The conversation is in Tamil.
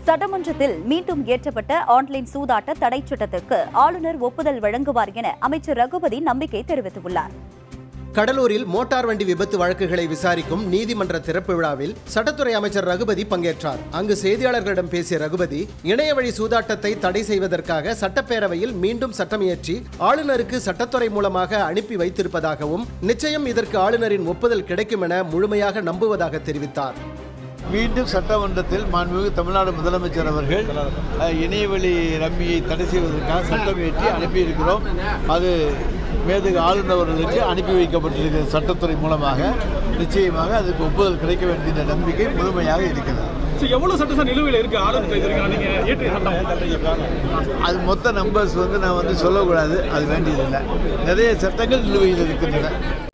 சட்டமன்றத்தில் மீண்டும் இயற்றப்பட்ட ஆன்லைன் சூதாட்ட தடை சட்டத்திற்கு ஆளுநர் ஒப்புதல் வழங்குவார் என அமைச்சர் ரகுபதி நம்பிக்கை தெரிவித்துள்ளார் கடலூரில் மோட்டார் வண்டி விபத்து வழக்குகளை விசாரிக்கும் நீதிமன்ற திறப்பு விழாவில் சட்டத்துறை அமைச்சர் ரகுபதி பங்கேற்றார் அங்கு செய்தியாளர்களிடம் பேசிய ரகுபதி இணைய வழி சூதாட்டத்தை தடை செய்வதற்காக சட்டப்பேரவையில் மீண்டும் சட்டம் இயற்றி ஆளுநருக்கு சட்டத்துறை மூலமாக அனுப்பி வைத்திருப்பதாகவும் நிச்சயம் இதற்கு ஆளுநரின் ஒப்புதல் கிடைக்கும் என முழுமையாக நம்புவதாக தெரிவித்தார் மீண்டும் சட்டமன்றத்தில் மாண்புமிகு தமிழ்நாடு முதலமைச்சர் அவர்கள் அஹ், இணையவழி ரம்மியை தடை செய்வதற்காக சட்டம் இயற்றி அனுப்பியிருக்கிறோம் அது மேதகு ஆளுநர் அவர்களுக்கு அனுப்பி வைக்கப்பட்டிருக்கிறது சட்டத்துறை மூலமாக நிச்சயமாக அதுக்கு ஒப்புதல் கிடைக்க வேண்டிய நம்பிக்கை முழுமையாக இருக்கிறது சரி, எவ்வளவு சட்டம் சார் நிலுவையில் இருக்கு ஆளுநர் இது வரைக்கும் நீங்க ஏற்றிய சட்டம் அது மொத்த நம்பர்ஸ் வந்து நான் வந்து சொல்லக்கூடாது அது வேண்டியதில்லை நிறைய சட்டங்கள் நிலுவையில் இருக்கின்றன